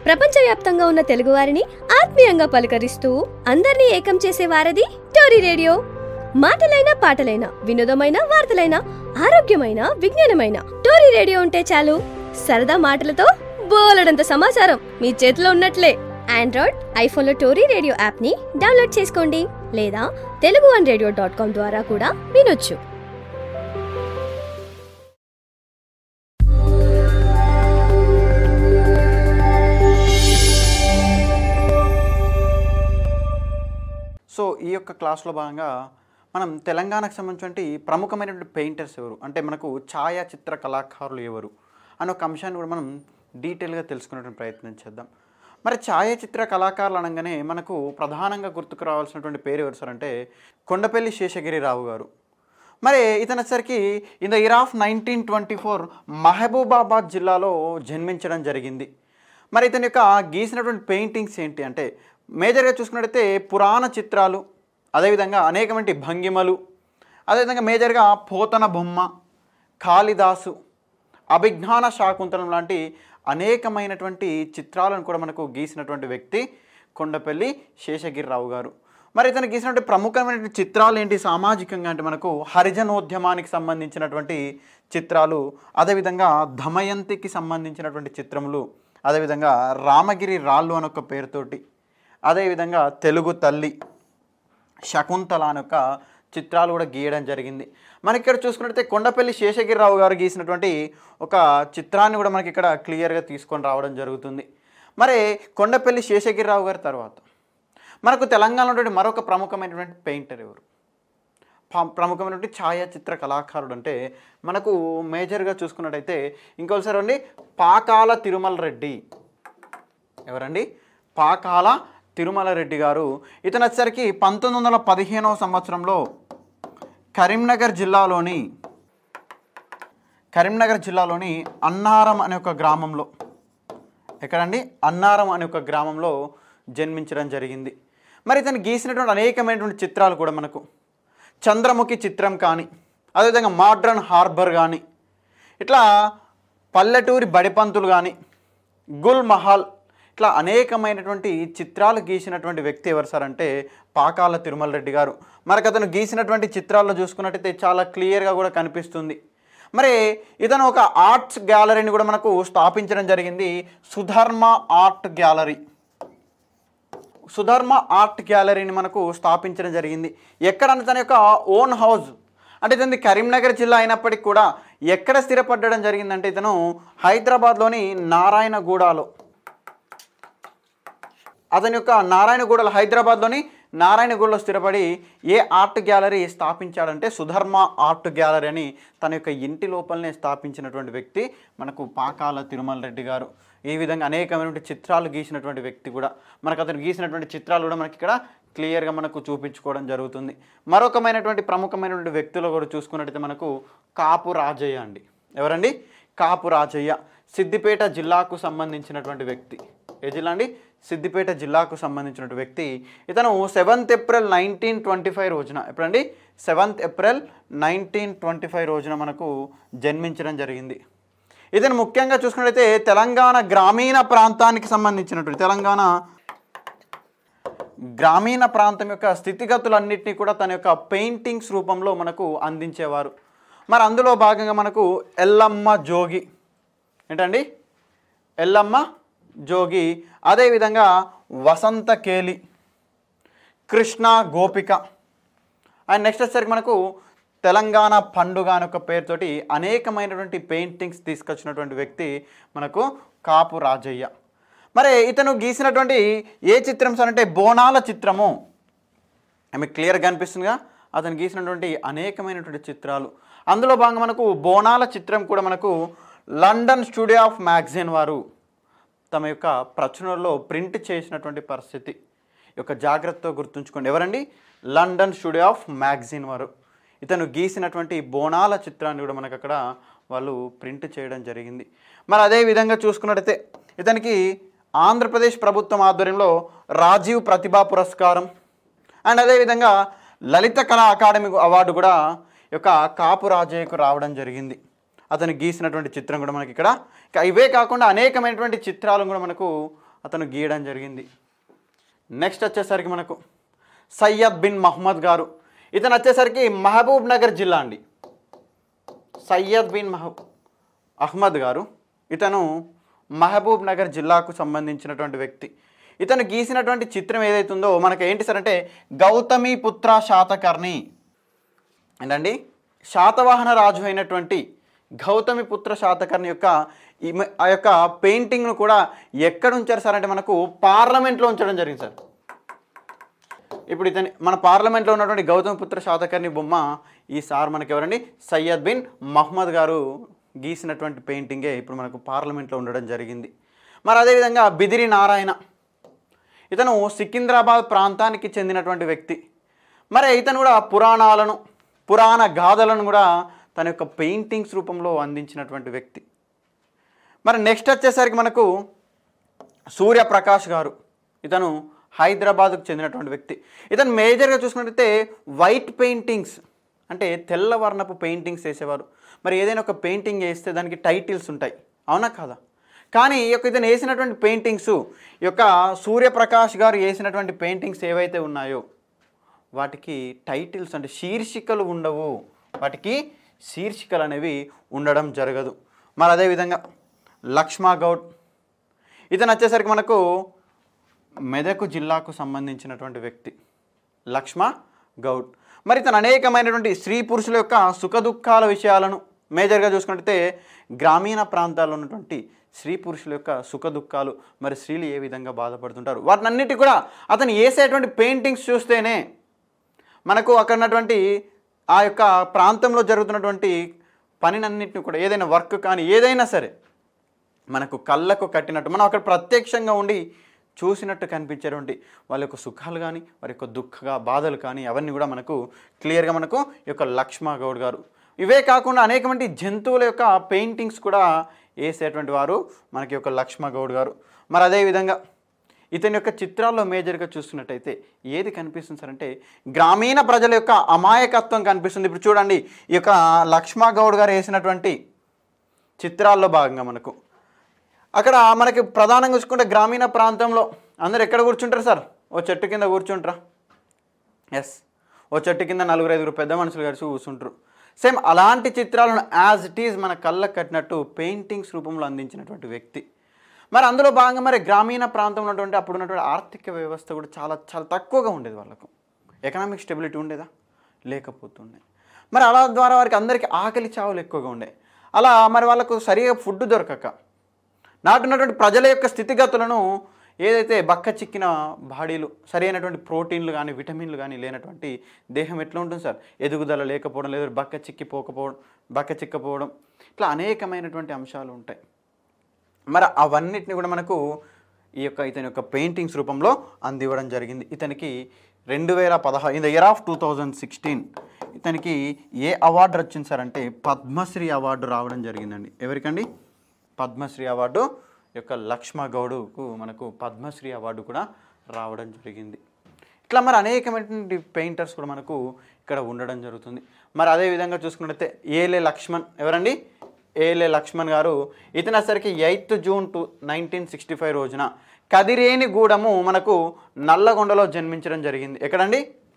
ప్రపంచవ్యాప్తంగా ఉన్న తెలుగువారిని ఆత్మీయంగా పలకరిస్తూ అందరినీ ఏకం చేసే వారది టోరీ రేడియో మాటలైన పాటలైన వినోదమైన వార్తలైన ఆరోగ్యమైన విజ్ఞానమైన టోరీ రేడియో ఉంటే చాలు సరదా మాటలతో బోలెడంత సమాచారం మీ చేతిలో ఉన్నట్లే ఆండ్రాయిడ్ ఐఫోన్లో టోరీ రేడియో యాప్ని డౌన్లోడ్ చేసుకోండి లేదా Telugu one radio dot com ద్వారా కూడా వినొచ్చు సో ఈ యొక్క క్లాస్లో భాగంగా మనం తెలంగాణకు సంబంధించినటువంటి ప్రముఖమైనటువంటి పెయింటర్స్ ఎవరు అంటే మనకు ఛాయాచిత్ర కళాకారులు ఎవరు అనే ఒక అంశాన్ని కూడా మనం డీటెయిల్గా తెలుసుకునేటువంటి ప్రయత్నం చేద్దాం మరి ఛాయాచిత్ర కళాకారులు అనగానే మనకు ప్రధానంగా గుర్తుకు రావాల్సినటువంటి పేరు ఎవరు సార్ అంటే కొండపల్లి శేషగిరిరావు గారు మరి ఇతను వచ్చరికి in the year of nineteen twenty four Mahabubabad జిల్లాలో జన్మించడం జరిగింది మరి ఇతని యొక్క గీసినటువంటి పెయింటింగ్స్ ఏంటి అంటే మేజర్గా చూసుకున్నట్టయితే పురాణ చిత్రాలు అదేవిధంగా అనేకమంటి భంగిమలు అదేవిధంగా మేజర్గా పోతన బొమ్మ కాళిదాసు అభిజ్ఞాన శాకుంతలం లాంటి అనేకమైనటువంటి చిత్రాలను కూడా మనకు గీసినటువంటి వ్యక్తి కొండపల్లి శేషగిరిరావు గారు మరి ఇతను గీసినటువంటి ప్రముఖమైనటువంటి చిత్రాలు ఏంటి సామాజికంగా అంటే మనకు హరిజనోద్యమానికి సంబంధించినటువంటి చిత్రాలు అదేవిధంగా దమయంతికి సంబంధించినటువంటి చిత్రములు అదేవిధంగా రామగిరి రాళ్ళు అనొక పేరుతోటి అదేవిధంగా తెలుగు తల్లి శకుంతల అనొక చిత్రాలు కూడా గీయడం జరిగింది మనకి ఇక్కడ చూసుకున్నట్లయితే కొండపల్లి శేషగిరిరావు గారు గీసినటువంటి ఒక చిత్రాన్ని కూడా మనకి ఇక్కడ క్లియర్గా తీసుకొని రావడం జరుగుతుంది మరి కొండపల్లి శేషగిరిరావు గారి తర్వాత మనకు తెలంగాణలో ఉన్నటువంటి మరొక ప్రముఖమైనటువంటి పెయింటర్ ఎవరు ప్ర- ప్రముఖమైనటువంటి ఛాయాచిత్ర కళాకారుడు అంటే మనకు మేజర్గా చూసుకున్నట్టయితే ఇంకోసారి అండి పాకాల తిరుమల రెడ్డి ఎవరండి పాకాల తిరుమల రెడ్డి గారు ఇతను వచ్చేసరికి పంతొమ్మిది వందల పదిహేనవ సంవత్సరంలో కరీంనగర్ జిల్లాలోని కరీంనగర్ జిల్లాలోని అన్నారం అనే ఒక గ్రామంలో ఎక్కడండి అన్నారం అనే ఒక గ్రామంలో జన్మించడం జరిగింది మరి ఇతను గీసినటువంటి అనేకమైనటువంటి చిత్రాలు కూడా మనకు చంద్రముఖి చిత్రం కానీ అదేవిధంగా మోడ్రన్ హార్బర్ కానీ ఇట్లా పల్లెటూరి బడిపంతులు కానీ గుల్ మహల్ ఇట్లా అనేకమైనటువంటి చిత్రాలు గీసినటువంటి వ్యక్తి ఎవరు సార్ అంటే పాకాల తిరుమల రెడ్డి గారు మనకు అతను గీసినటువంటి చిత్రాల్లో చూసుకున్నట్టయితే చాలా క్లియర్గా కూడా కనిపిస్తుంది మరి ఇతను ఒక ఆర్ట్స్ గ్యాలరీని కూడా మనకు స్థాపించడం జరిగింది Sudharma art gallery Sudharma art గ్యాలరీని మనకు స్థాపించడం జరిగింది ఎక్కడంటే తన యొక్క ఓన్ హౌస్ అంటే ఇతని కరీంనగర్ జిల్లా అయినప్పటికీ కూడా ఎక్కడ స్థిరపడడం జరిగిందంటే ఇతను హైదరాబాద్లోని నారాయణగూడలో అతని యొక్క నారాయణగూడలో హైదరాబాద్లోని నారాయణగూడలో స్థిరపడి ఏ ఆర్ట్ గ్యాలరీ స్థాపించాడంటే సుధర్మ ఆర్ట్ గ్యాలరీ అని తన యొక్క ఇంటి లోపలనే స్థాపించినటువంటి వ్యక్తి మనకు పాకాల తిరుమల రెడ్డి గారు ఈ విధంగా అనేకమైనటువంటి చిత్రాలు గీసినటువంటి వ్యక్తి కూడా మనకు అతను గీసినటువంటి చిత్రాలు కూడా మనకి ఇక్కడ క్లియర్గా మనకు చూపించుకోవడం జరుగుతుంది మరొకమైనటువంటి ప్రముఖమైనటువంటి వ్యక్తులు కూడా చూసుకున్నట్టయితే మనకు కాపు రాజయ్య అండి ఎవరండి కాపు రాజయ్య సిద్దిపేట జిల్లాకు సంబంధించినటువంటి వ్యక్తి ఏ జిల్లా అండి సిద్దిపేట జిల్లాకు సంబంధించినటువంటి వ్యక్తి ఇతను seventh April nineteen twenty five రోజున ఎప్పుడండి seventh April nineteen twenty five రోజున మనకు జన్మించడం జరిగింది ఇతను ముఖ్యంగా చూసుకున్నట్లయితే తెలంగాణ గ్రామీణ ప్రాంతానికి సంబంధించినటువంటి తెలంగాణ గ్రామీణ ప్రాంతం యొక్క స్థితిగతులన్నింటినీ కూడా తన యొక్క పెయింటింగ్స్ రూపంలో మనకు అందించేవారు మరి అందులో భాగంగా మనకు ఎల్లమ్మ జోగి ఏంటండి ఎల్లమ్మ జోగి అదేవిధంగా వసంత కేలి కృష్ణ గోపిక అండ్ నెక్స్ట్ వచ్చేసరికి మనకు తెలంగాణ పండుగ అనే ఒక పేరుతోటి అనేకమైనటువంటి పెయింటింగ్స్ తీసుకొచ్చినటువంటి వ్యక్తి మనకు కాపు రాజయ్య మరి ఇతను గీసినటువంటి ఏ చిత్రం సార్ అంటే బోనాల చిత్రము మీకు క్లియర్గా కనిపిస్తుందిగా అతను గీసినటువంటి అనేకమైనటువంటి చిత్రాలు అందులో భాగంగా మనకు బోనాల చిత్రం కూడా మనకు లండన్ స్టూడియో ఆఫ్ మ్యాగజైన్ వారు తమ యొక్క ప్రచురణలో ప్రింట్ చేసినటువంటి పరిస్థితి ఈ యొక్క జాగ్రత్తతో గుర్తుంచుకోండి ఎవరండి లండన్ స్టూడియో ఆఫ్ మ్యాగజైన్ వారు ఇతను గీసినటువంటి బోనాల చిత్రాన్ని కూడా మనకు అక్కడ వాళ్ళు ప్రింట్ చేయడం జరిగింది మరి అదే విధంగా చూసుకున్నట్టయితే ఇతనికి ఆంధ్రప్రదేశ్ ప్రభుత్వం ఆధ్వర్యంలో రాజీవ్ ప్రతిభా పురస్కారం అండ్ అదేవిధంగా లలిత కళా అకాడమీ అవార్డు కూడా ఈ యొక్క కాపు రాజయ్యకు రావడం జరిగింది అతను గీసినటువంటి చిత్రం కూడా మనకి ఇక్కడ ఇక ఇవే కాకుండా అనేకమైనటువంటి చిత్రాలు కూడా మనకు అతను గీయడం జరిగింది నెక్స్ట్ వచ్చేసరికి మనకు సయ్యద్ బిన్ మహమ్మద్ గారు ఇతను వచ్చేసరికి మహబూబ్ నగర్ జిల్లా అండి సయ్యద్ బిన్ మహబ్ అహ్మద్ గారు ఇతను మహబూబ్ నగర్ జిల్లాకు సంబంధించినటువంటి వ్యక్తి ఇతను గీసినటువంటి చిత్రం ఏదైతుందో మనకు ఏంటి సార్ అంటే గౌతమి పుత్ర శాతకర్ణి ఏంటండి శాతవాహన రాజు అయినటువంటి గౌతమి పుత్ర శాతకర్ణి యొక్క ఇమ- ఆ యొక్క పెయింటింగ్ను కూడా ఎక్కడ ఉంచారు సార్ అంటే మనకు పార్లమెంట్లో ఉంచడం జరిగింది సార్ ఇప్పుడు ఇతని మన పార్లమెంట్లో ఉన్నటువంటి గౌతమ పుత్ర శాతకర్ణి బొమ్మ ఈ సార్ మనకి ఎవరండి సయ్యద్ బిన్ మహమ్మద్ గారు గీసినటువంటి పెయింటింగే ఇప్పుడు మనకు పార్లమెంట్లో ఉండడం జరిగింది మరి అదేవిధంగా బిదిరి నారాయణ ఇతను సికింద్రాబాద్ ప్రాంతానికి చెందినటువంటి వ్యక్తి మరి ఇతను కూడా పురాణాలను పురాణ గాథలను కూడా తన యొక్క పెయింటింగ్స్ రూపంలో అందించినటువంటి వ్యక్తి మరి నెక్స్ట్ వచ్చేసరికి మనకు సూర్యప్రకాష్ గారు ఇతను హైదరాబాద్కు చెందినటువంటి వ్యక్తి ఇతను మేజర్గా చూసుకున్నట్టయితే వైట్ పెయింటింగ్స్ అంటే తెల్ల వర్ణపు పెయింటింగ్స్ వేసేవారు మరి ఏదైనా ఒక పెయింటింగ్ వేస్తే దానికి టైటిల్స్ ఉంటాయి అవునా కాదా కానీ ఈ యొక్క ఇతను వేసినటువంటి పెయింటింగ్స్ ఈ యొక్క సూర్యప్రకాష్ గారు వేసినటువంటి పెయింటింగ్స్ ఏవైతే ఉన్నాయో వాటికి టైటిల్స్ అంటే శీర్షికలు ఉండవు వాటికి శీర్షికలు అనేవి ఉండడం జరగదు మరి అదేవిధంగా లక్ష్మా గౌడ్ ఇతను వచ్చేసరికి మనకు మెదకు జిల్లాకు సంబంధించినటువంటి వ్యక్తి లక్ష్మ గౌడ్ మరి ఇతను అనేకమైనటువంటి స్త్రీ పురుషుల యొక్క సుఖ దుఃఖాల విషయాలను మేజర్గా చూసుకుంటే గ్రామీణ ప్రాంతాల్లో ఉన్నటువంటి స్త్రీ పురుషుల యొక్క సుఖ దుఃఖాలు మరి స్త్రీలు ఏ విధంగా బాధపడుతుంటారు వాటినన్నిటి కూడా అతను వేసేటువంటి పెయింటింగ్స్ చూస్తేనే మనకు అక్కడ ఉన్నటువంటి ఆ యొక్క ప్రాంతంలో జరుగుతున్నటువంటి పనినన్నింటిని కూడా ఏదైనా వర్క్ కానీ ఏదైనా సరే మనకు కళ్ళకు కట్టినట్టు మనం అక్కడ ప్రత్యక్షంగా ఉండి చూసినట్టు కనిపించేటువంటి వాళ్ళ యొక్క సుఖాలు కానీ వారి యొక్క దుఃఖగా బాధలు కానీ అవన్నీ కూడా మనకు క్లియర్గా మనకు ఈ యొక్క లక్ష్మా గౌడ్ గారు ఇవే కాకుండా అనేకమంది జంతువుల యొక్క పెయింటింగ్స్ కూడా వేసేటువంటి వారు మనకి యొక్క లక్ష్మా గౌడ్ గారు మరి అదేవిధంగా ఇతని యొక్క చిత్రాల్లో మేజర్గా చూస్తున్నట్టయితే ఏది కనిపిస్తుంది సార్ అంటే గ్రామీణ ప్రజల యొక్క అమాయకత్వం కనిపిస్తుంది ఇప్పుడు చూడండి ఈ యొక్క లక్ష్మా గౌడ్ గారు వేసినటువంటి చిత్రాల్లో భాగంగా మనకు అక్కడ మనకి ప్రధానంగా చూసుకుంటే గ్రామీణ ప్రాంతంలో అందరు ఎక్కడ కూర్చుంటారు సార్ ఓ చెట్టు కింద కూర్చుంటారా ఎస్ ఓ చెట్టు కింద నలుగురు ఐదుగురు పెద్ద మనుషులు కలిసి కూర్చుంటారు సేమ్ అలాంటి చిత్రాలను యాజ్ ఇట్ ఈజ్ మన కళ్ళకు కట్టినట్టు పెయింటింగ్స్ రూపంలో అందించినటువంటి వ్యక్తి మరి అందులో భాగంగా మరి గ్రామీణ ప్రాంతంలో ఉన్నటువంటి అప్పుడు ఉన్నటువంటి ఆర్థిక వ్యవస్థ కూడా చాలా చాలా తక్కువగా ఉండేది వాళ్ళకు ఎకనామిక్ స్టెబిలిటీ ఉండేదా లేకపోతుండే మరి అలా ద్వారా వారికి అందరికీ ఆకలి చావులు ఎక్కువగా ఉండే అలా మరి వాళ్ళకు సరిగా ఫుడ్ దొరకక నాటున్నటువంటి ప్రజల యొక్క స్థితిగతులను ఏదైతే బక్క చిక్కిన బాడీలు సరైనటువంటి ప్రోటీన్లు కానీ విటమిన్లు కానీ లేనటువంటి దేహం ఎట్లా ఉంటుంది సార్ ఎదుగుదల లేకపోవడం లేదా బక్క చిక్కిపోకపోవడం బక్క చిక్కపోవడం ఇట్లా అనేకమైనటువంటి అంశాలు ఉంటాయి మరి అవన్నిటిని కూడా మనకు ఈ యొక్క ఇతని యొక్క పెయింటింగ్స్ రూపంలో అందివ్వడం జరిగింది ఇతనికి రెండు వేల పదహారు in the year of two thousand sixteen ఇతనికి ఏ అవార్డు వచ్చింది సార్ అంటే పద్మశ్రీ అవార్డు రావడం జరిగిందండి ఎవరికండి పద్మశ్రీ అవార్డు యొక్క లక్ష్మ గౌడుకు మనకు పద్మశ్రీ అవార్డు కూడా రావడం జరిగింది ఇట్లా మరి అనేకమైనటువంటి పెయింటర్స్ కూడా మనకు ఇక్కడ ఉండడం జరుగుతుంది మరి అదే విధంగా చూసుకున్నట్లయితే ఏలే లక్ష్మణ్ ఎవరండి ఏలే లక్ష్మణ్ గారు ఇతను వచ్చరికి eighth June two nineteen sixty five రోజున కదిరేని గూడము మనకు నల్లగొండలో జన్మించడం జరిగింది ఎక్కడండి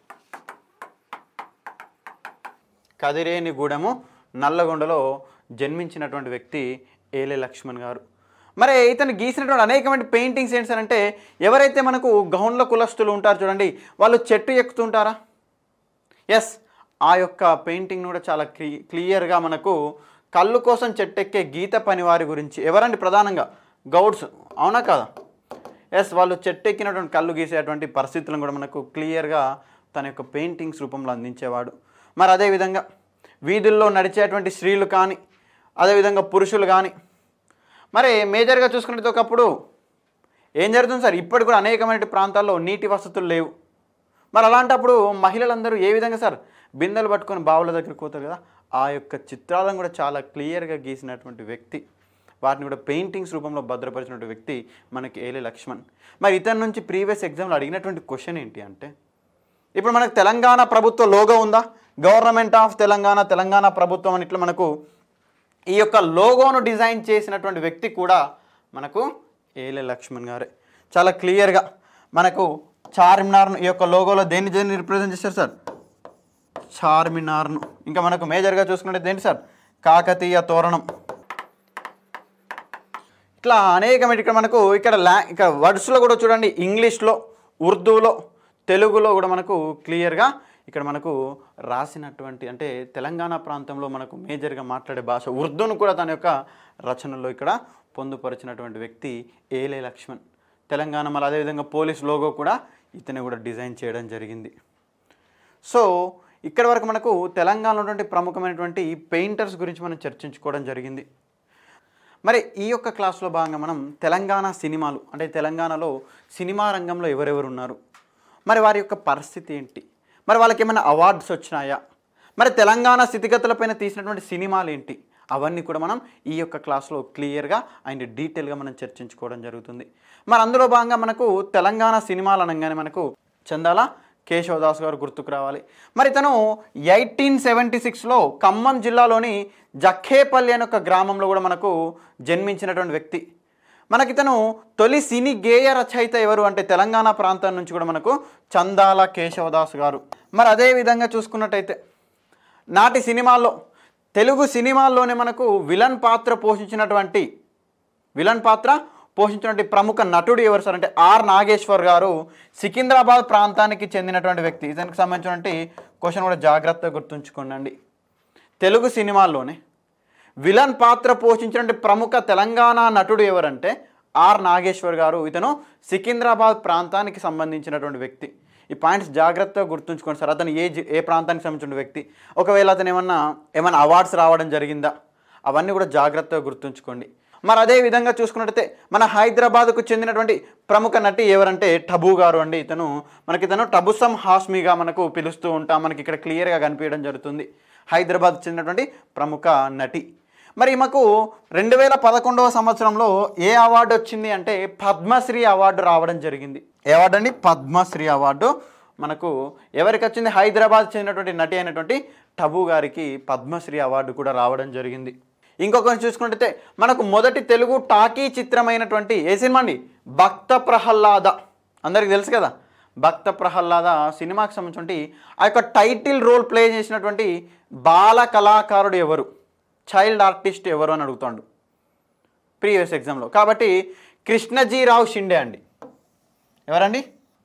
కదిరేని గూడెము నల్లగొండలో జన్మించినటువంటి వ్యక్తి ఏలే లక్ష్మణ్ గారు మరి ఇతను గీసినటువంటి అనేకమైన పెయింటింగ్స్ ఏంటి సార్ అంటే ఎవరైతే మనకు గౌన్ల కులస్తులు ఉంటారు చూడండి వాళ్ళు చెట్టు ఎక్కుతుంటారా ఎస్ ఆ యొక్క పెయింటింగ్ కూడా చాలా క్లీ క్లియర్గా మనకు కళ్ళు కోసం చెట్టెక్కే గీత పనివారి గురించి ఎవరండి ప్రధానంగా గౌడ్స్ అవునా కదా ఎస్ వాళ్ళు చెట్టు ఎక్కినటువంటి కళ్ళు గీసేటువంటి పరిస్థితులను కూడా మనకు క్లియర్గా తన యొక్క పెయింటింగ్స్ రూపంలో అందించేవాడు మరి అదేవిధంగా వీధుల్లో నడిచేటువంటి స్త్రీలు కానీ అదేవిధంగా పురుషులు కానీ మరి మేజర్గా చూసుకున్నట్టు ఒకప్పుడు ఏం జరుగుతుంది సార్ ఇప్పటికి కూడా అనేకమైన ప్రాంతాల్లో నీటి వసతులు లేవు మరి అలాంటప్పుడు మహిళలందరూ ఏ విధంగా సార్ బిందెలు పట్టుకొని బావుల దగ్గరికి పోతారు కదా ఆ యొక్క చిత్రాలను కూడా చాలా క్లియర్గా గీసినటువంటి వ్యక్తి వాటిని కూడా పెయింటింగ్స్ రూపంలో భద్రపరిచినటువంటి వ్యక్తి మనకి ఏలే లక్ష్మణ్ మరి ఇతని నుంచి ప్రీవియస్ ఎగ్జామ్లో అడిగినటువంటి క్వశ్చన్ ఏంటి అంటే ఇప్పుడు మనకు తెలంగాణ ప్రభుత్వ లోగో ఉందా గవర్నమెంట్ ఆఫ్ తెలంగాణ తెలంగాణ ప్రభుత్వం అని ఇట్లా మనకు ఈ యొక్క లోగోను డిజైన్ చేసినటువంటి వ్యక్తి కూడా మనకు ఏలే లక్ష్మణ్ గారే చాలా క్లియర్గా మనకు చార్మినార్ను ఈ యొక్క లోగోలో దేన్ని దేన్ని రిప్రజెంట్ చేస్తారు సార్ చార్మినార్ను ఇంకా మనకు మేజర్గా చూసుకుంటే ఏంటి సార్ కాకతీయ తోరణం ఇట్లా అనేకమైన ఇక్కడ మనకు ఇక్కడ లా ఇక్కడ వర్డ్స్లో కూడా చూడండి ఇంగ్లీష్లో ఉర్దూలో తెలుగులో కూడా మనకు క్లియర్గా ఇక్కడ మనకు రాసినటువంటి అంటే తెలంగాణ ప్రాంతంలో మనకు మేజర్గా మాట్లాడే భాష ఉర్దూను కూడా తన యొక్క రచనలో ఇక్కడ పొందుపరిచినటువంటి వ్యక్తి ఏలే లక్ష్మణ్ తెలంగాణ మళ్ళీ అదేవిధంగా పోలీస్ లోగో కూడా ఇతనే కూడా డిజైన్ చేయడం జరిగింది సో ఇక్కడ వరకు మనకు తెలంగాణలో ఉన్నటువంటి ప్రముఖమైనటువంటి పెయింటర్స్ గురించి మనం చర్చించుకోవడం జరిగింది మరి ఈ యొక్క క్లాస్లో భాగంగా మనం తెలంగాణ సినిమాలు అంటే తెలంగాణలో సినిమా రంగంలో ఎవరెవరు ఉన్నారు మరి వారి యొక్క పరిస్థితి ఏంటి మరి వాళ్ళకి ఏమైనా అవార్డ్స్ వచ్చినాయా మరి తెలంగాణ స్థితిగతులపైన తీసినటువంటి సినిమాలు ఏంటి అవన్నీ కూడా మనం ఈ యొక్క క్లాస్లో క్లియర్గా అండ్ డీటెయిల్గా మనం చర్చించుకోవడం జరుగుతుంది మరి అందులో భాగంగా మనకు తెలంగాణ సినిమాలు అనగానే మనకు చందాల కేశవదాస్ గారు గుర్తుకు రావాలి మరి తను ఎయిటీన్ సెవెంటీ సిక్స్లో ఖమ్మం జిల్లాలోని జఖేపల్లి అనే ఒక గ్రామంలో కూడా మనకు జన్మించినటువంటి వ్యక్తి మనకి తను తొలి సినీ గేయ రచయిత ఎవరు అంటే తెలంగాణ ప్రాంతం నుంచి కూడా మనకు చందాల కేశవదాస్ గారు మరి అదే విధంగా చూసుకున్నట్టయితే నాటి సినిమాల్లో తెలుగు సినిమాల్లోనే మనకు విలన్ పాత్ర పోషించినటువంటి విలన్ పాత్ర పోషించినటువంటి ప్రముఖ నటుడు ఎవరు సార్ అంటే ఆర్ నాగేశ్వర్ గారు సికింద్రాబాద్ ప్రాంతానికి చెందినటువంటి వ్యక్తి దానికి సంబంధించినటువంటి క్వశ్చన్ కూడా జాగ్రత్తగా గుర్తుంచుకోండి తెలుగు సినిమాల్లోనే విలన్ పాత్ర పోషించినటువంటి ప్రముఖ తెలంగాణ నటుడు ఎవరంటే ఆర్ నాగేశ్వర్ గారు ఇతను సికింద్రాబాద్ ప్రాంతానికి సంబంధించినటువంటి వ్యక్తి ఈ పాయింట్స్ జాగ్రత్తగా గుర్తుంచుకోండి సార్ అతను ఏ జి- ఏ ప్రాంతానికి సంబంధించిన వ్యక్తి ఒకవేళ అతను ఏమన్నా ఏమైనా అవార్డ్స్ రావడం జరిగిందా అవన్నీ కూడా జాగ్రత్తగా గుర్తుంచుకోండి మరి అదే విధంగా చూసుకున్నట్టయితే మన హైదరాబాద్కు చెందినటువంటి ప్రముఖ నటి ఎవరంటే టబు గారు అండి ఇతను మనకి ఇతను టబుసం హాస్మిగా మనకు పిలుస్తూ ఉంటాం మనకి ఇక్కడ క్లియర్గా కనిపించడం జరుగుతుంది హైదరాబాద్ చెందినటువంటి ప్రముఖ నటి మరి మాకు రెండు వేల పదకొండవ సంవత్సరంలో ఏ అవార్డు వచ్చింది అంటే పద్మశ్రీ అవార్డు రావడం జరిగింది ఏ అవార్డు అండి పద్మశ్రీ అవార్డు మనకు ఎవరికి వచ్చింది హైదరాబాద్ చెందినటువంటి నటి అయినటువంటి టబు గారికి పద్మశ్రీ అవార్డు కూడా రావడం జరిగింది ఇంకొకరిని చూసుకుంటే మనకు మొదటి తెలుగు టాకీ చిత్రమైనటువంటి ఏ సినిమా అండి భక్త ప్రహ్లాద అందరికీ తెలుసు కదా భక్త ప్రహ్లాద సినిమాకి సంబంధించి ఆ యొక్క టైటిల్ రోల్ ప్లే చేసినటువంటి బాల కళాకారుడు ఎవరు చైల్డ్ ఆర్టిస్ట్ ఎవరు అని అడుగుతాడు ప్రీవియస్ ఎగ్జామ్లో కాబట్టి కృష్ణజీరావు షిండే అండి ఎవరండి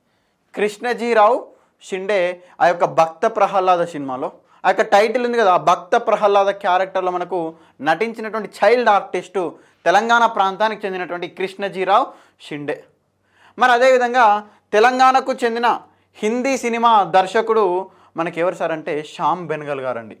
కృష్ణజీరావు షిండే ఆ యొక్క భక్త ప్రహ్లాద సినిమాలో ఆ యొక్క టైటిల్ ఉంది కదా ఆ భక్త ప్రహ్లాద క్యారెక్టర్లో మనకు నటించినటువంటి చైల్డ్ ఆర్టిస్టు తెలంగాణ ప్రాంతానికి చెందినటువంటి కృష్ణజీరావు షిండే మరి అదేవిధంగా తెలంగాణకు చెందిన హిందీ సినిమా దర్శకుడు మనకి ఎవరు సార్ అంటే శ్యామ్ బెనగల్ గారండి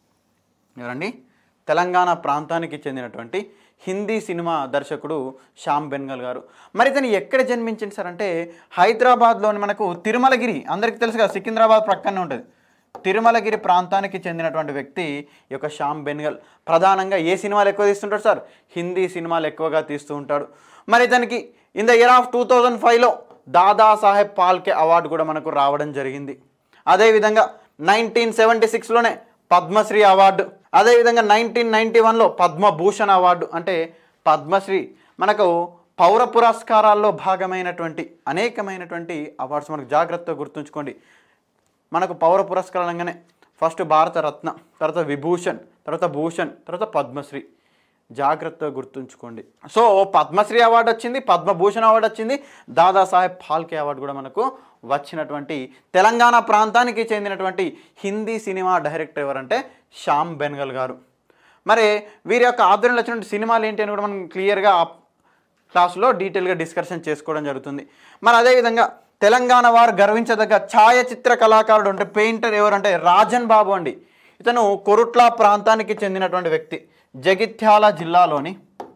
ఎవరండి తెలంగాణ ప్రాంతానికి చెందినటువంటి హిందీ సినిమా దర్శకుడు శ్యామ్ బెన్గల్ గారు మరి ఇతను ఎక్కడ జన్మించింది సార్ అంటే హైదరాబాద్లోని మనకు తిరుమలగిరి అందరికీ తెలుసు కదా సికింద్రాబాద్ ప్రక్కనే ఉంటుంది తిరుమలగిరి ప్రాంతానికి చెందినటువంటి వ్యక్తి ఈ యొక్క శ్యామ్ బెన్గల్ ప్రధానంగా ఏ సినిమాలు ఎక్కువ తీస్తుంటాడు సార్ హిందీ సినిమాలు ఎక్కువగా తీస్తూ ఉంటాడు మరి ఇతనికి in the year of two thousand ఫైవ్లో దాదాసాహెబ్ పాల్కే అవార్డు కూడా మనకు రావడం జరిగింది అదేవిధంగా నైన్టీన్ సెవెంటీ సిక్స్లోనే పద్మశ్రీ అవార్డు అదేవిధంగా నైన్టీన్ నైంటీ వన్లో పద్మభూషణ్ అవార్డు అంటే పద్మశ్రీ మనకు పౌర పురస్కారాల్లో భాగమైనటువంటి అనేకమైనటువంటి అవార్డ్స్ మనకు జాగ్రత్తగా గుర్తుంచుకోండి మనకు పౌర పురస్కారాలు అనగానే ఫస్ట్ భారత రత్న తర్వాత విభూషణ్ తర్వాత భూషణ్ తర్వాత పద్మశ్రీ జాగ్రత్తగా గుర్తుంచుకోండి సో పద్మశ్రీ అవార్డు వచ్చింది పద్మభూషణ్ అవార్డు వచ్చింది దాదాసాహెబ్ ఫాల్కే అవార్డు కూడా మనకు వచ్చినటువంటి తెలంగాణ ప్రాంతానికి చెందినటువంటి హిందీ సినిమా డైరెక్టర్ ఎవరంటే శ్యామ్ బెన్గల్ గారు మరి వీరి యొక్క ఆధ్వర్యంలో వచ్చినటువంటి సినిమాలు ఏంటి అని కూడా మనం క్లియర్గా క్లాసులో డీటెయిల్గా డిస్కషన్ చేసుకోవడం జరుగుతుంది మరి అదేవిధంగా తెలంగాణ వారు గర్వించదగ్గ ఛాయాచిత్ర కళాకారుడు అంటే పెయింటర్ ఎవరంటే రాజన్ బాబు అండి ఇతను కొరుట్ల ప్రాంతానికి చెందినటువంటి వ్యక్తి జగిత్యాల జిల్లాలోని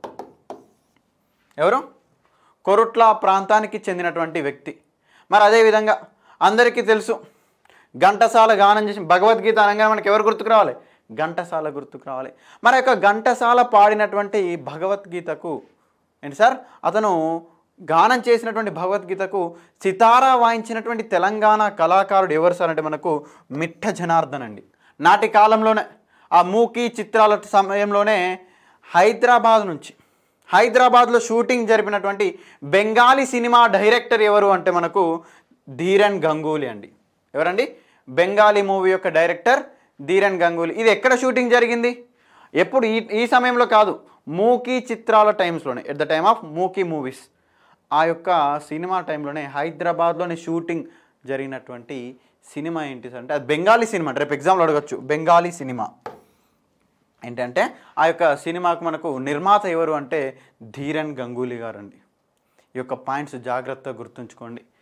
ఎవరు కొరుట్ల ప్రాంతానికి చెందినటువంటి వ్యక్తి మరి అదేవిధంగా అందరికీ తెలుసు ఘంటసాల గానం చేసి భగవద్గీత అనగానే మనకి ఎవరు గుర్తుకు రావాలి ఘంటసాల గుర్తుకు రావాలి మరి యొక్క ఘంటసాల పాడినటువంటి భగవద్గీతకు ఏంటి సార్ అతను గానం చేసినటువంటి భగవద్గీతకు సితారా వాయించినటువంటి తెలంగాణ కళాకారుడు ఎవరు సార్ అంటే మనకు మిట్ట జనార్దన్ అండి నాటి కాలంలోనే ఆ మూకీ చిత్రాల సమయంలోనే హైదరాబాద్ నుంచి హైదరాబాద్లో షూటింగ్ జరిపినటువంటి బెంగాలీ సినిమా డైరెక్టర్ ఎవరు అంటే మనకు ధీరన్ గంగూలీ అండి ఎవరండి బెంగాలీ మూవీ యొక్క డైరెక్టర్ ధీరన్ గంగూలీ ఇది ఎక్కడ షూటింగ్ జరిగింది ఎప్పుడు ఈ ఈ సమయంలో కాదు మూకీ చిత్రాల టైమ్స్లోనే ఎట్ ద టైమ్ ఆఫ్ మూకీ మూవీస్ ఆ యొక్క సినిమా టైంలోనే హైదరాబాద్లోనే షూటింగ్ జరిగినటువంటి సినిమా ఏంటి సార్ అంటే అది బెంగాలీ సినిమా అంటే రేపు ఎగ్జామ్లో అడగచ్చు బెంగాలీ సినిమా ఏంటంటే ఆ యొక్క సినిమాకు మనకు నిర్మాత ఎవరు అంటే ధీరన్ గంగూలీ గారు అండి ఈ యొక్క పాయింట్స్ జాగ్రత్తగా గుర్తుంచుకోండి